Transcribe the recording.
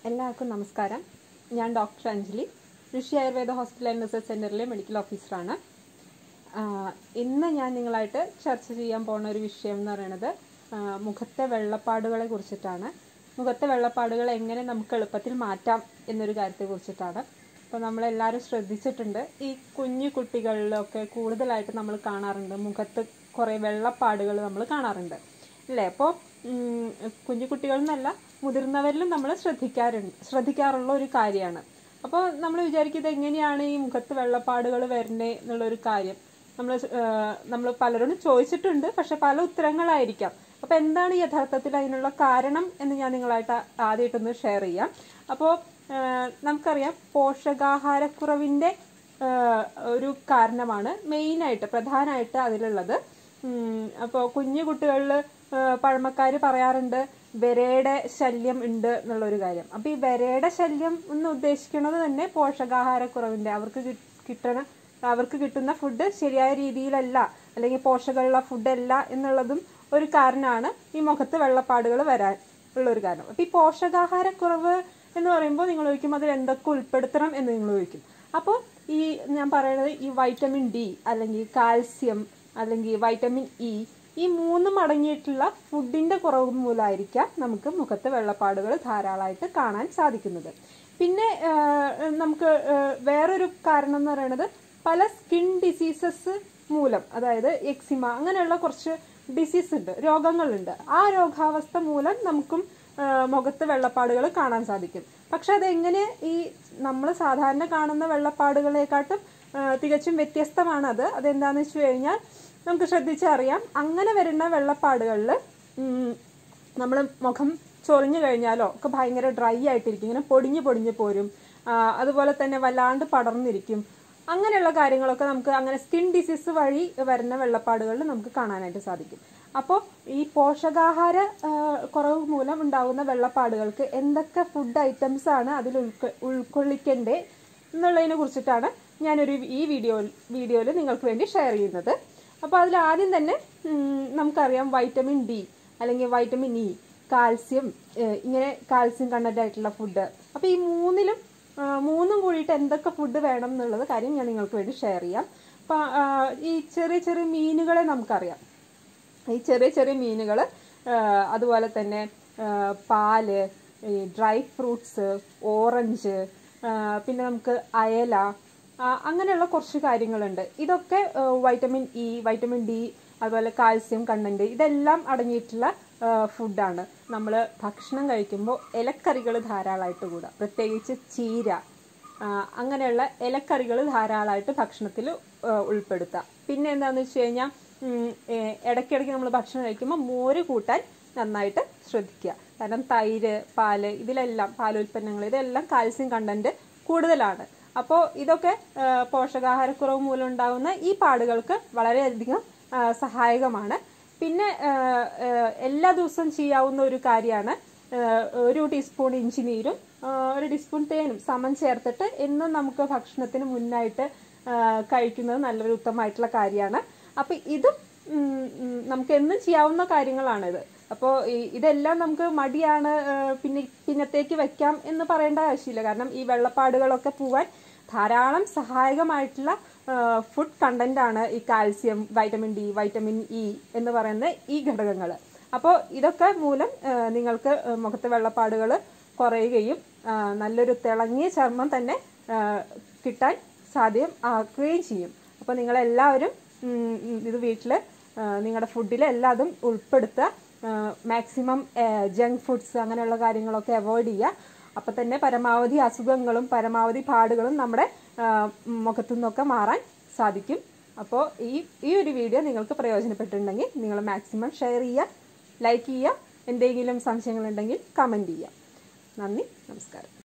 എല്ലാവർക്കും നമസ്കാരം ഞാൻ doctor Anjali Rishi Ayurveda hospital and research സെന്ററിലെ മെഡിക്കൽ ഓഫീസറാണ് ആഹ് ഇന്ന് ഞാൻ നിങ്ങളായിട്ട് ചർച്ച ചെയ്യാൻ പോകുന്ന ഒരു വിഷയം എന്ന് പറയുന്നത് ആഹ് മുഖത്തെ വെള്ളപ്പാടുകളെ കുറിച്ചിട്ടാണ് മുഖത്തെ വെള്ളപ്പാടുകൾ എങ്ങനെ നമുക്ക് എളുപ്പത്തിൽ മാറ്റാം എന്നൊരു കാര്യത്തെ കുറിച്ചിട്ടാണ് അപ്പോൾ നമ്മളെല്ലാവരും ശ്രദ്ധിച്ചിട്ടുണ്ട് ഈ കുഞ്ഞു കുട്ടികളിലൊക്കെ കൂടുതലായിട്ട് നമ്മൾ കാണാറുണ്ട് മുഖത്ത് കുറേ വെള്ളപ്പാടുകൾ നമ്മൾ കാണാറുണ്ട് അല്ലേ അപ്പോൾ കുഞ്ഞു കുട്ടികളെന്നല്ല മുതിർന്നവരിലും നമ്മൾ ശ്രദ്ധിക്കാറുണ്ട് ശ്രദ്ധിക്കാറുള്ള ഒരു കാര്യമാണ് അപ്പോൾ നമ്മൾ വിചാരിക്കുന്നത് എങ്ങനെയാണ് ഈ മുഖത്ത് വെള്ളപ്പാടുകൾ വരുന്നേ എന്നുള്ളൊരു കാര്യം നമ്മൾ നമ്മൾ പലരോടും ചോദിച്ചിട്ടുണ്ട് പക്ഷെ പല ഉത്തരങ്ങളായിരിക്കാം അപ്പോൾ എന്താണ് യഥാർത്ഥത്തിൽ അതിനുള്ള കാരണം എന്ന് ഞാൻ നിങ്ങളായിട്ട് ആദ്യമായിട്ടൊന്ന് ഷെയർ ചെയ്യാം അപ്പോൾ നമുക്കറിയാം പോഷകാഹാരക്കുറവിൻ്റെ ഒരു കാരണമാണ് മെയിനായിട്ട് പ്രധാനമായിട്ട് അതിലുള്ളത് അപ്പോൾ കുഞ്ഞു കുട്ടികളിൽ പഴമക്കാർ പറയാറുണ്ട് വിരയുടെ ശല്യം ഉണ്ട് എന്നുള്ളൊരു കാര്യം അപ്പോൾ ഈ വിരയുടെ ശല്യം എന്ന് ഉദ്ദേശിക്കുന്നത് തന്നെ പോഷകാഹാരക്കുറവിൻ്റെ അവർക്ക് കിട്ടണ അവർക്ക് കിട്ടുന്ന ഫുഡ് ശരിയായ രീതിയിലല്ല അല്ലെങ്കിൽ പോഷകമുള്ള ഫുഡല്ല എന്നുള്ളതും ഒരു കാരണമാണ് ഈ മുഖത്ത് വെള്ളപ്പാടുകൾ വരാൻ ഉള്ള ഒരു കാരണം അപ്പോൾ ഈ പോഷകാഹാരക്കുറവ് എന്ന് പറയുമ്പോൾ നിങ്ങൾ ചോദിക്കും അതിൽ എന്തൊക്കെ ഉൾപ്പെടുത്തണം എന്ന് നിങ്ങൾ ചോദിക്കും അപ്പോൾ ഈ ഞാൻ പറയുന്നത് ഈ വൈറ്റമിൻ ഡി അല്ലെങ്കിൽ കാൽസ്യം അല്ലെങ്കിൽ വൈറ്റമിൻ ഇ ഈ മൂന്നും അടങ്ങിയിട്ടുള്ള ഫുഡിന്റെ കുറവ് മൂലമായിരിക്കാം നമുക്ക് മുഖത്ത് വെള്ളപ്പാടുകൾ ധാരാളമായിട്ട് കാണാൻ സാധിക്കുന്നത് പിന്നെ നമുക്ക് വേറൊരു കാരണം എന്ന് പറയുന്നത് പല സ്കിൻ ഡിസീസസ് മൂലം അതായത് എക്സിമ അങ്ങനെയുള്ള കുറച്ച് ഡിസീസ് ഉണ്ട് രോഗങ്ങളുണ്ട് ആ രോഗാവസ്ഥ മൂലം നമുക്കും മുഖത്ത് വെള്ളപ്പാടുകൾ കാണാൻ സാധിക്കും പക്ഷെ അതെങ്ങനെ ഈ നമ്മൾ സാധാരണ കാണുന്ന വെള്ളപ്പാടുകളെക്കാട്ടും തികച്ചും വ്യത്യസ്തമാണ് അത് അതെന്താന്ന് വെച്ച് കഴിഞ്ഞാൽ നമുക്ക് ശ്രദ്ധിച്ചറിയാം അങ്ങനെ വരുന്ന വെള്ളപ്പാടുകളിൽ നമ്മൾ മുഖം ചൊറിഞ്ഞു കഴിഞ്ഞാലോ ഒക്കെ ഭയങ്കര ഡ്രൈ ആയിട്ടിരിക്കും ഇങ്ങനെ പൊടിഞ്ഞു പൊടിഞ്ഞു പോരും അതുപോലെ തന്നെ വല്ലാണ്ട് പടർന്നിരിക്കും അങ്ങനെയുള്ള കാര്യങ്ങളൊക്കെ നമുക്ക് അങ്ങനെ സ്കിൻ ഡിസീസ് വഴി വരുന്ന വെള്ളപ്പാടുകളിൽ നമുക്ക് കാണാനായിട്ട് സാധിക്കും അപ്പോൾ ഈ പോഷകാഹാര കുറവ് മൂലം ഉണ്ടാകുന്ന വെള്ളപ്പാടുകൾക്ക് എന്തൊക്കെ ഫുഡ് ഐറ്റംസ് ആണ് അതിൽ ഉൾക്കൊ ഉൾക്കൊള്ളിക്കേണ്ടേ എന്നുള്ളതിനെ കുറിച്ചിട്ടാണ് ഞാനൊരു ഈ വീഡിയോ വീഡിയോയിൽ നിങ്ങൾക്ക് വേണ്ടി ഷെയർ ചെയ്യുന്നത് അപ്പോൾ അതിൽ ആദ്യം തന്നെ നമുക്കറിയാം വൈറ്റമിൻ ഡി അല്ലെങ്കിൽ വൈറ്റമിൻ ഇ കാൽസ്യം ഇങ്ങനെ കാൽസ്യം കണ്ടന്റ് ആയിട്ടുള്ള ഫുഡ് അപ്പോൾ ഈ മൂന്നിലും മൂന്നും കൂടിയിട്ട് എന്തൊക്കെ ഫുഡ് വേണം എന്നുള്ളത് കാര്യം ഞാൻ നിങ്ങൾക്ക് വേണ്ടി ഷെയർ ചെയ്യാം അപ്പം ഈ ചെറിയ ചെറിയ മീനുകളെ നമുക്കറിയാം ഈ ചെറിയ ചെറിയ മീനുകൾ അതുപോലെ തന്നെ പാല് ഈ ഡ്രൈ ഫ്രൂട്ട്സ് ഓറഞ്ച് പിന്നെ നമുക്ക് അയല അങ്ങനെയുള്ള കുറച്ച് കാര്യങ്ങളുണ്ട് ഇതൊക്കെ വൈറ്റമിൻ ഇ വൈറ്റമിൻ ഡി അതുപോലെ കാൽസ്യം കണ്ടന്റ് ഇതെല്ലാം അടങ്ങിയിട്ടുള്ള ഫുഡാണ് നമ്മൾ ഭക്ഷണം കഴിക്കുമ്പോൾ ഇലക്കറികൾ ധാരാളമായിട്ട് കൂടാ പ്രത്യേകിച്ച് ചീര അങ്ങനെയുള്ള ഇലക്കറികൾ ധാരാളമായിട്ട് ഭക്ഷണത്തിൽ ഉൾപ്പെടുത്താം പിന്നെ എന്താണെന്ന് വെച്ച് കഴിഞ്ഞാൽ ഇടയ്ക്കിടയ്ക്ക് നമ്മൾ ഭക്ഷണം കഴിക്കുമ്പോൾ മോര് കൂട്ടാൻ നന്നായിട്ട് ശ്രദ്ധിക്കുക കാരണം തൈര് പാല് ഇതിലെല്ലാം പാലുൽപ്പന്നങ്ങൾ ഇതെല്ലാം കാൽസ്യം കണ്ടന്റ് കൂടുതലാണ് അപ്പോൾ ഇതൊക്കെ പോഷകാഹാരക്കുറവ് മൂലം ഉണ്ടാകുന്ന ഈ പാടുകൾക്ക് വളരെയധികം സഹായകമാണ് പിന്നെ എല്ലാ ദിവസവും ചെയ്യാവുന്ന ഒരു കാര്യമാണ് ഒരു ടീസ്പൂൺ ഇഞ്ചി നീരും ഒരു ടീസ്പൂൺ തേനും സമം ചേർത്തിട്ട് എന്നും നമുക്ക് ഭക്ഷണത്തിന് മുന്നായിട്ട് കഴിക്കുന്നത് നല്ലൊരു ഉത്തമമായിട്ടുള്ള കാര്യമാണ് അപ്പം ഇതും നമുക്ക് എന്നും ചെയ്യാവുന്ന കാര്യങ്ങളാണിത് അപ്പോൾ ഇതെല്ലാം നമുക്ക് മടിയാണ് പിന്നെ പിന്നത്തേക്ക് വെക്കാം എന്ന് പറയേണ്ട ആവശ്യമില്ല കാരണം ഈ വെള്ളപ്പാടുകളൊക്കെ പോവാൻ ധാരാളം സഹായകമായിട്ടുള്ള ഫുഡ് കണ്ടന്റ് ആണ് ഈ calcium vitamin D vitamin E എന്ന് പറയുന്ന ഈ ഘടകങ്ങൾ അപ്പോൾ ഇതൊക്കെ മൂലം നിങ്ങൾക്ക് മുഖത്തെ വെള്ളപ്പാടുകൾ കുറയുകയും നല്ലൊരു തിളങ്ങിയ ചർമ്മം തന്നെ കിട്ടാൻ സാധ്യം ആക്കുകയും ചെയ്യും അപ്പോൾ നിങ്ങളെല്ലാവരും ഇത് വീട്ടിൽ നിങ്ങളുടെ ഫുഡിൽ എല്ലാതും ഉൾപ്പെടുത്തുക മാക്സിമം ജങ്ക് ഫുഡ്സ് അങ്ങനെയുള്ള കാര്യങ്ങളൊക്കെ അവോയ്ഡ് ചെയ്യുക അപ്പം തന്നെ പരമാവധി അസുഖങ്ങളും പരമാവധി പാടുകളും നമ്മുടെ മുഖത്തു നിന്നൊക്കെ മാറാൻ സാധിക്കും അപ്പോൾ ഈ ഈ ഒരു വീഡിയോ നിങ്ങൾക്ക് പ്രയോജനപ്പെട്ടിട്ടുണ്ടെങ്കിൽ നിങ്ങൾ മാക്സിമം ഷെയർ ചെയ്യുക ലൈക്ക് ചെയ്യുക എന്തെങ്കിലും സംശയങ്ങളുണ്ടെങ്കിൽ കമൻറ്റ് ചെയ്യുക നന്ദി നമസ്കാരം